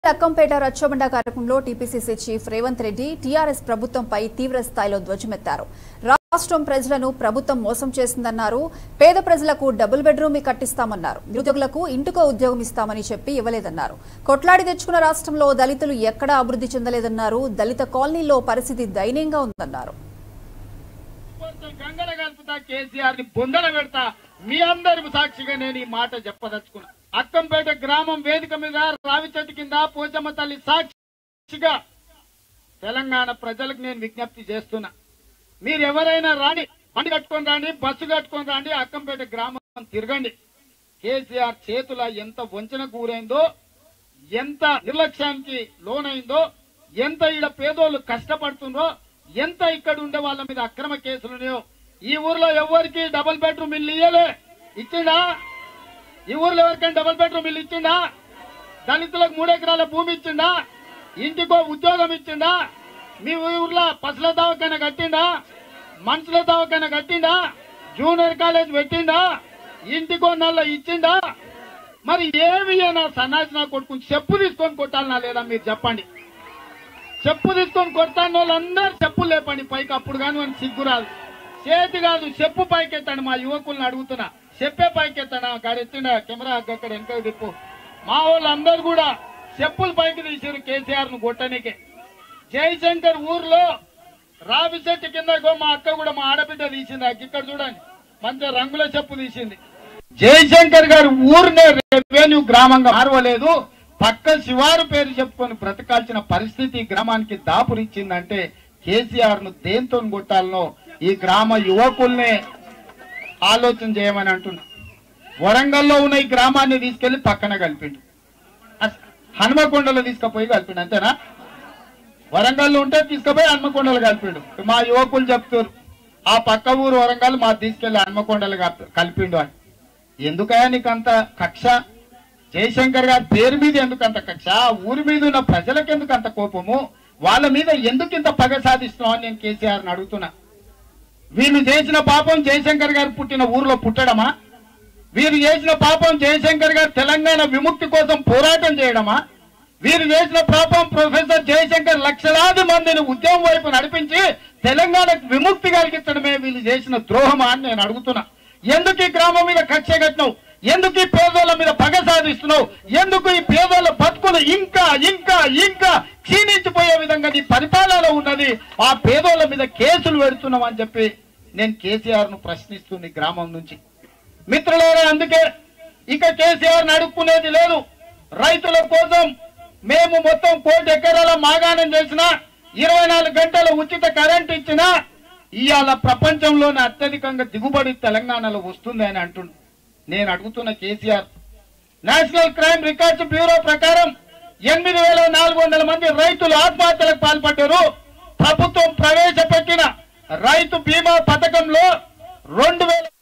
లక్కంపేట రచ్చబండ కార్యక్రమంలో TPCC chief Revanth Reddy TRS ప్రభుత్వంపై తీవ్ర స్థాయిలో ధ్వజమెత్తారు రాష్ట్రం ప్రజలను ప్రభుత్వం మోసం చేసిందన్నారు పేద ప్రజలకు డబుల్ బెడ్రూమ్ కట్టిస్తామన్నారు నిరుద్యోగులకు ఇంటికో ఉద్యోగం ఇస్తామని చెప్పి ఇవ్వలేదన్నారు కొట్లాడి తెచ్చుకున్న రాష్ట్రంలో దళితులు ఎక్కడా అభివృద్ధి చెందలేదన్నారు దళిత కాలనీలో పరిస్థితి దయనీయంగా ఉందన్నారు కొంచెం గంగల కలుపుతా కేసీఆర్ ని బొందల పెడతా మీ అందరి సాక్షిగా నేను ఈ మాట చెప్పదలుచుకున్నా అక్కంపేట గ్రామం వేదిక మీద రావి చెట్టు కింద పోచమ్మ తల్లి సాక్షిగా తెలంగాణ ప్రజలకు నేను విజ్ఞప్తి చేస్తున్నా మీరు ఎవరైనా రాని బండి కట్టుకొని రాండి బస్సు కట్టుకొని రాండి అక్కంపేట గ్రామం తిరగండి కేసీఆర్ చేతుల ఎంత వంచన గురైందో ఎంత నిర్లక్ష్యానికి లోనైందో ఎంత ఈడ పేదోళ్ళు కష్టపడుతుందో ఎంత ఇక్కడ ఉండే వాళ్ళ మీద అక్రమ కేసులు ఉన్నాయో ఈ ఊర్లో ఎవరికి డబుల్ బెడ్రూమ్ ఇల్లు ఇయ్యలే ఇచ్చిండా ఈ ఊర్లో ఎవరికైనా డబుల్ బెడ్రూమ్ ఇల్లు ఇచ్చిండా దళితులకు మూడు ఎకరాల భూమి ఇచ్చిండా ఇంటికో ఉద్యోగం ఇచ్చిండా మీ ఊర్లో పసుల దవాఖాన కట్టిండా మనుషుల దవాఖాన కట్టిండా జూనియర్ కాలేజ్ పెట్టిండా ఇంటికో నల్ల ఇచ్చిండా మరి ఏమి నా సన్నాసి నా కొట్టుకుని చెప్పు తీసుకొని కొట్టాలనా లేదా మీరు చెప్పండి చెప్పు తీసుకొని కొడతాను వాళ్ళందరూ చెప్పు లేపండి పైకి అప్పుడు కానీ మనకి సిగ్గు రాదు చేతి కాదు చెప్పు పైకెత్తాడు మా యువకుల్ని అడుగుతున్నా చెప్పే పైకెత్తాడు గాడు ఎత్తిండ కెమెరా అక్కడ వెనక తిప్పు మా వాళ్ళందరూ కూడా చెప్పులు పైకి తీసారు కేసీఆర్ ను కొట్టనికే జయశంకర్ ఊర్లో రావి చెట్టు కింద ఇగో మా అక్క కూడా మా ఆడబిడ్డ తీసింది అక్క ఇక్కడ చూడండి మంచి రంగుల చెప్పు తీసింది జయశంకర్ గారు ఊరినే రెవెన్యూ గ్రామంగా మారవలేదు పక్క శివారు పేరు చెప్పుకొని బ్రతకాల్సిన పరిస్థితి ఈ గ్రామానికి దాపురిచ్చిందంటే కేసీఆర్ ను దేంతో కొట్టాలనో ఈ గ్రామ యువకుల్నే ఆలోచన చేయమని అంటున్నా వరంగల్లో ఉన్న ఈ గ్రామాన్ని తీసుకెళ్లి పక్కన కలిపిండు అస్- హనుమకొండలో తీసుకుపోయి కలిపిండు అంతేనా వరంగల్ ఉంటే తీసుకుపోయి హన్మకొండలు కలిపిండు మా యువకులు చెప్తారు ఆ పక్క ఊరు వరంగల్ మా తీసుకెళ్లి హన్మకొండలు కప్- కలిపిండు అని ఎందుకయ్యా నీకు అంత కక్ష జయశంకర్ గారి పేరు మీద ఎందుకు అంత కక్ష ఆ ఊరి మీద ఉన్న ప్రజలకు ఎందుకు అంత కోపము వాళ్ళ మీద ఎందుకు ఇంత పగ సాధిస్తున్నావు అని నేను కేసీఆర్ అడుగుతున్నా వీళ్ళు చేసిన పాపం జయశంకర్ గారు పుట్టిన ఊర్లో పుట్టడమా వీరు చేసిన పాపం జయశంకర్ గారు తెలంగాణ విముక్తి కోసం పోరాటం చేయడమా వీరు చేసిన పాపం ప్రొఫెసర్ జయశంకర్ లక్షలాది మందిని ఉద్యమం వైపు నడిపించి తెలంగాణకు విముక్తి కలిగించడమే వీళ్ళు చేసిన ద్రోహమా అని నేను అడుగుతున్నా ఎందుకు ఈ గ్రామం మీద కక్ష కట్టినావు ఎందుకు ఈ పేదోళ్ళ మీద పగ సాధిస్తున్నావు ఎందుకు ఈ పేదోళ్ళ బతుకులు ఇంకా ఇంకా ఇంకా క్షీణించిపోయే విధంగా నీ పరిపాలన ఉన్నది ఆ పేదోళ్ళ మీద కేసులు పెడుతున్నావు అని చెప్పి నేను కేసీఆర్ ను ప్రశ్నిస్తుంది ఈ గ్రామం నుంచి మిత్రులారా అందుకే ఇక కేసీఆర్ అడుక్కునేది లేదు రైతుల కోసం మేము మొత్తం కోటి ఎకరాల మాగాణం చేసిన ఇరవై నాలుగు గంటల ఉచిత కరెంట్ ఇచ్చిన ఇవాళ ప్రపంచంలోనే అత్యధికంగా దిగుబడి తెలంగాణలో వస్తుంది అని అంటుండు నేను అడుగుతున్న KCR national crime records bureau ప్రకారం ఎనిమిది వేల నాలుగు వందల మంది రైతులు ఆత్మహత్యలకు పాల్పడ్డారు ప్రభుత్వం ప్రవేశపెట్టిన రైతు బీమా పథకంలో రెండు వేల